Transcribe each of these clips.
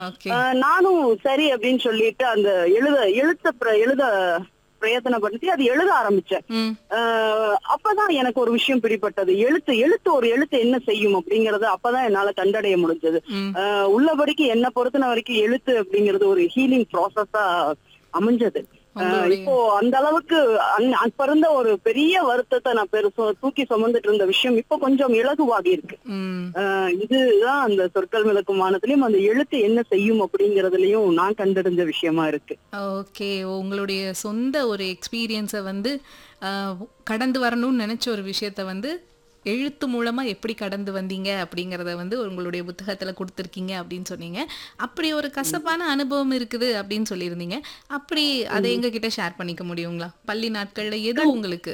Okay ஆஹ் நானும் சரி அப்படின்னு சொல்லிட்டு அந்த எழுத எழுத்த பிர- எழுத பிரயத்தனப்படுத்தி அது எழுத ஆரம்பிச்சேன் ம் ஆஹ் அப்பதான் எனக்கு ஒரு விஷயம் பிடிப்பட்டது எழுத்து எழுத்து ஒரு எழுத்து என்ன செய்யும் அப்படிங்கறது அப்பதான் என்னால கண்டடைய முடிஞ்சது ம் ஆஹ் உள்ளபடிக்கு என்ன பொறுத்தன வரைக்கும் எழுத்து அப்படிங்கிறது ஒரு ஹீலிங் ப்ராசஸா அமைஞ்சது ஆஹ் உங்களுடைய- இப்போ அந்த அளவுக்கு அன்- அப்ப இருந்த ஒரு பெரிய வருத்தத்தை நான் பெருசு தூக்கி சுமந்துட்டு இருந்த விஷயம் இப்போ கொஞ்சம் இலகுவாகி இருக்கு ம் ஆஹ் இதுதான் அந்த சொற்கள் விளக்குமானத்திலயும் அந்த எழுத்து என்ன செய்யும் அப்படிங்கறதுலயும் நான் கண்டறிஞ்ச விஷயமா இருக்கு ஓகே உங்களுடைய சொந்த ஒரு எக்ஸ்பீரியன்ஸை வந்து அஹ், கடந்து வரணும்னு நினைச்ச ஒரு விஷயத்த வந்து எழுத்து மூலமா எப்படி கடந்து வந்தீங்க அப்படிங்கறத வந்து உங்களுடைய புத்தகத்துல கொடுத்துருக்கீங்க அப்படின்னு சொன்னீங்க அப்படி ஒரு கசப்பான அனுபவம் இருக்குது அப்படின்னு சொல்லியிருந்தீங்க அப்படி அதை எங்க கிட்ட ஷேர் பண்ணிக்க முடியுங்களா பள்ளி நாட்கள்ல எது உங்களுக்கு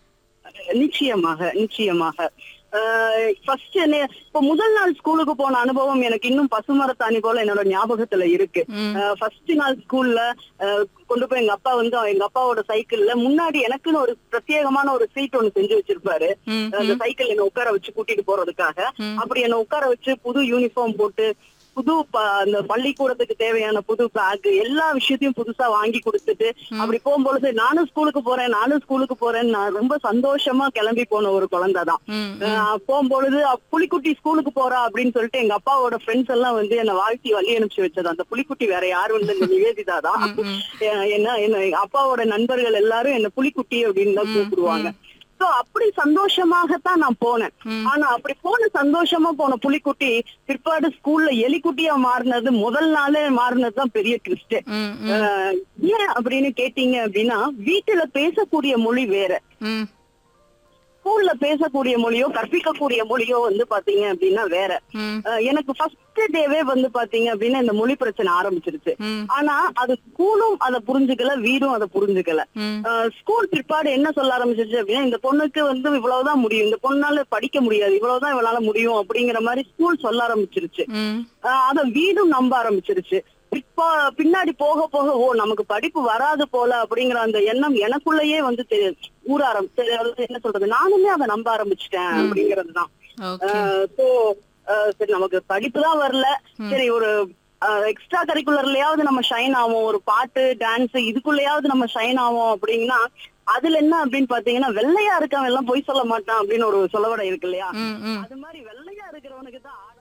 நிச்சயமாக நிச்சயமாக ஃபர்ஸ்ட் என்ன இப்ப முதல் நாள் ஸ்கூலுக்கு போன அனுபவம் எனக்கு இன்னும் பசுமரத்தாணி போல என்னோட ஞாபகத்துல இருக்கு ம் ஃபர்ஸ்ட் நாள் ஸ்கூல்ல கொண்டு போய் எங்க அப்பா வந்து எங்க அப்பாவோட சைக்கிள்ல முன்னாடி எனக்குன்னு ஒரு பிரத்யேகமான ஒரு சீட் ஒண்ணு செஞ்சு வச்சிருப்பாரு ம் அந்த சைக்கிள் என்ன உட்கார வச்சு கூட்டிட்டு போறதுக்காக ம். அப்படி என்ன உட்கார வச்சு புது யூனிஃபார்ம் போட்டு புது ப- அந்த பள்ளிக்கூடத்துக்கு தேவையான புது பேக் எல்லா விஷயத்தையும் புதுசா வாங்கி கொடுத்துட்டு அப்படி போகும்பொழுது நானும் ஸ்கூலுக்கு போறேன் நானும் ஸ்கூலுக்கு போறேன் நான் ரொம்ப சந்தோஷமா கிளம்பி போன ஒரு குழந்தை தான் ம் ஆஹ் போகும்பொழுது அ, புலிக்குட்டி ஸ்கூலுக்கு போறா அப்படின்னு சொல்லிட்டு எங்க அப்பாவோட ஃப்ரெண்ட்ஸ் எல்லாம் வந்து என்ன வாழ்த்தி வழி அனுப்பிச்சு வச்சது அந்த புலிக்குட்டி வேற யாரும் இல்ல இந்த நிவேதிதா தான் ம், ம். ஏ- என்ன என்ன எங்க அப்பாவோட நண்பர்கள் எல்லாரும் என்ன புலிக்குட்டி அப்படின்னு தான் கூப்பிடுவாங்க சோ அப்படி சந்தோஷமாகத்தான் நான் போனேன் ம். ஆனா அப்படி போன சந்தோஷமா போன புலிக்குட்டி பிற்பாடு ஸ்கூல்ல எலிக்குட்டியா மாறினது முதல் நாளே மாறினது தான் பெரிய ட்விஸ்ட் ம் ம் ஏன் அப்படின்னு கேட்டீங்க அப்படின்னா வீட்டுல பேசக்கூடிய மொழி வேற ம் ஸ்கூல்ல பேசக்கூடிய மொழியோ கற்பிக்கக்கூடிய மொழியோ வந்து பாத்தீங்க அப்படின்னா வேற ம் அஹ் எனக்கு ஃபர்ஸ்ட் டேவே வந்து பாத்தீங்க அப்படின்னா இந்த மொழி பிரச்சனை ஆரம்பிச்சிருச்சு ம் ஆனா அது ஸ்கூலும் அதை புரிஞ்சுக்கல வீடும் அதை புரிஞ்சுக்கல ம் ஸ்கூல் பிற்பாடு என்ன சொல்ல ஆரம்பிச்சிருச்சு அப்படின்னா இந்த பொண்ணுக்கு வந்து இவ்வளவுதான் முடியும் இந்த பொண்ணால படிக்க முடியாது இவ்வளவுதான் இவளால முடியும் அப்படிங்கிற மாதிரி ஸ்கூல் சொல்ல ஆரம்பிச்சிருச்சு ம் ஆஹ் அத வீடும் நம்ப ஆரம்பிச்சிருச்சு இப்போ பின்னாடி போக போக ஓ நமக்கு படிப்பு வராது போல அப்படிங்கிற அந்த எண்ணம் எனக்குள்ளேயே வந்து தெ- ஊற ஆரம்பிச்சு அதாவது என்ன சொல்றது நானுமே அதை நம்ப ஆரம்பிச்சிட்டேன் அப்படிங்கறதுதான் ஓகே சோ சரி நமக்கு படிப்பு தான் வரல சரி ஒரு எக்ஸ்ட்ரா கரிக்குலர்லயாவது நம்ம ஷைன் ஆவோம் ஒரு பாட்டு டான்ஸ் இதுக்குள்ளயாவது நம்ம ஷைன் ஆவோம் அப்படின்னா அதுல என்ன அப்படின்னு பாத்தீங்கன்னா வெள்ளையா இருக்கவன் எல்லாம் பொய் சொல்ல மாட்டான் அப்படின்னு ஒரு சொல்லவடை இருக்கு இல்லையா ம் ம் அது மாதிரி வெள்ளையா இருக்கிறவனுக்கு தான் ஆட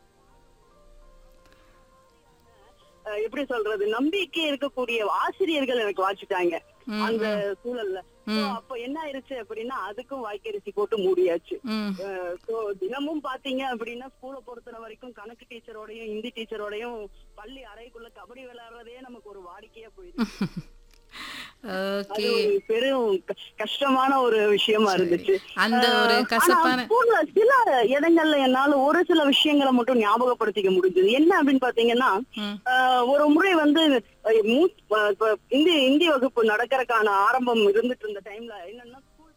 அஹ் எப்படி சொல்றது நம்பிக்கை இருக்கக்கூடிய ஆசிரியர்கள் எனக்கு வாச்சிட்டாங்க ம், அந்த சூழல்ல So, அப்ப என்ன ஆயிருச்சு அப்படின்னா அதுக்கும் வாய்க்கரிசி போட்டு மூடியாச்சு ம் சோ தினமும் பாத்தீங்க அப்படின்னா ஸ்கூலை பொறுத்தன வரைக்கும் கணக்கு டீச்சரோடையும் ஹிந்தி டீச்சரோடையும் பள்ளி அறைக்குள்ள கபடி விளையாடுறதே நமக்கு ஒரு வாடிக்கையா போயிடுச்சு ஓகே அது ஒரு பெரும் க- கஷ்டமான ஒரு விஷயமா இருந்துச்சு அந்த ஒரு ஆனா, கசப்பான ஸ்கூல்ல சில இடங்கள்ல என்னால ஒரு சில விஷயங்களை மட்டும் ஞாபகப்படுத்திக்க முடிஞ்சது என்ன அப்படின்னு பாத்தீங்கன்னா ம் ஆஹ் ஒரு முறை வந்து அஹ் மூ- அஹ் இப்ப இந்தி இந்தி வகுப்பு நடக்கறதுக்கான ஆரம்பம் இருந்துட்டு இருந்த டைம்ல என்னன்னா school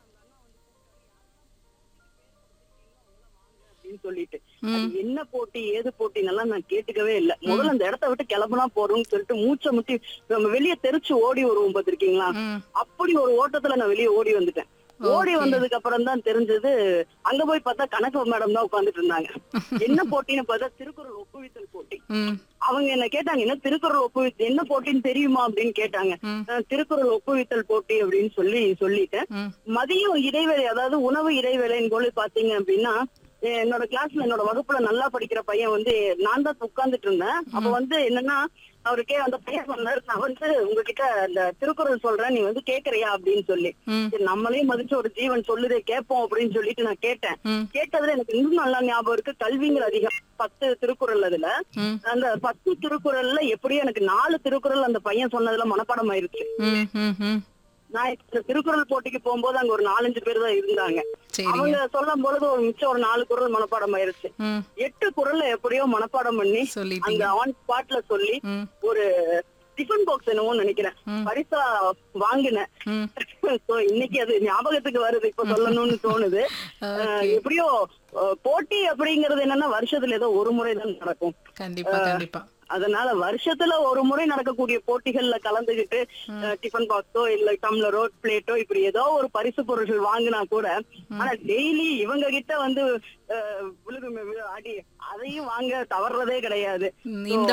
அப்படின்னு சொல்லிட்டு அது என்ன போட்டி ஏது போட்டின்னெல்லாம் நான் கேட்டுக்கவே இல்ல முதல்ல அந்த இடத்த விட்டு கிளம்புனா போறோம்னு சொல்லிட்டு மூச்சை முட்டி நம்ம வெளியே தெரிச்சு ஓடி வருவோம் பாத்திருக்கீங்களா ம் அப்படி ஒரு ஓட்டத்துல நான் வெளியே ஓடி வந்துட்டேன் ஓடி வந்ததுக்கு அப்புறம் தான் தெரிஞ்சது அங்க போய் பார்த்தா கணக்கு மேடம் தான் உட்கார்ந்துட்டு இருந்தாங்க என்ன போட்டின்னு பார்த்தா திருக்குறள் ஒப்புவித்தல் போட்டி ம் அவங்க என்ன கேட்டாங்க என்ன திருக்குறள் ஒப்புவித்து என்ன போட்டின்னு தெரியுமா அப்படின்னு கேட்டாங்க ம். நான் திருக்குறள் ஒப்புவித்தல் போட்டி அப்படின்னு சொல்லி சொல்லிட்டேன் ம் மதியம் இடைவேளை அதாவது உணவு இடைவேளைன்னு போல பாத்தீங்க அப்படின்னா எ- என்னோட கிளாஸ்ல என்னோட வகுப்புல நல்லா படிக்கிற பையன் வந்து நான் தான் உட்கார்ந்துட்டு இருந்தேன் அப்ப வந்து என்னன்னா அவருக்கே அந்த பையன் சொன்னாரு நான் வந்து உங்ககிட்ட அந்த திருக்குறள் சொல்றேன் நீ வந்து கேக்குறியா அப்படின்னு சொல்லி ம் சரி நம்மளையும் மதிச்சு ஒரு ஜீவன் சொல்லுதே கேட்போம் அப்படின்னு சொல்லிட்டு நான் கேட்டேன் ம் கேட்டதுல எனக்கு இன்னும் நல்லா ஞாபகம் இருக்கு கல்விங்கிற அதிகம் பத்து திருக்குறள் அதுல ம் அந்த பத்து திருக்குறள்ல எப்படியும் எனக்கு நாலு திருக்குறள் அந்த பையன் சொன்னதுல மனப்பாடம் ஆயிருச்சு ம் ம் ம் நான் இந்த திருக்குறள் போட்டிக்கு போகும்போது அங்க ஒரு நாலஞ்சு பேர் தான் இருந்தாங்க சரிங்க அவங்க சொல்லும் பொழுது ஒரு மிச்சம் ஒரு நாலு குறள் மனப்பாடம் ஆயிருச்சு ம் எட்டு குறள் எப்படியோ மனப்பாடம் பண்ணி அந்த சொல்லிட்டீங்க ஆன் ஸ்பாட்ல சொல்லி ம் ஒரு டிஃபன் பாக்ஸ் என்னவோ நினைக்கிறேன் ம். பரிசா வாங்கினேன் ம் சோ இன்னைக்கு அது ஞாபகத்துக்கு வருது இப்ப சொல்லணும்னு தோணுது அஹ், ஓகே எப்படியோ அஹ், போட்டி அப்படிங்கறது என்னன்னா வருஷத்துல ஏதோ ஒரு முறை தான் நடக்கும் கண்டிப்பா கண்டிப்பா அதனால வருஷத்துல ஒரு முறை நடக்கக்கூடிய போட்டிகள்ல கலந்துகிட்டு அஹ், டிஃபன் பாக்ஸோ இல்ல டம்ளரோ பிளேட்டோ இப்படி ஏதோ ஒரு பரிசு பொருட்கள் வாங்கினா கூட ஆனா டெய்லி இவங்க கிட்ட வந்து அஹ், விழுதுமே விழு- அடி அதையும் வாங்க தவறுறதே கிடையாது இந்த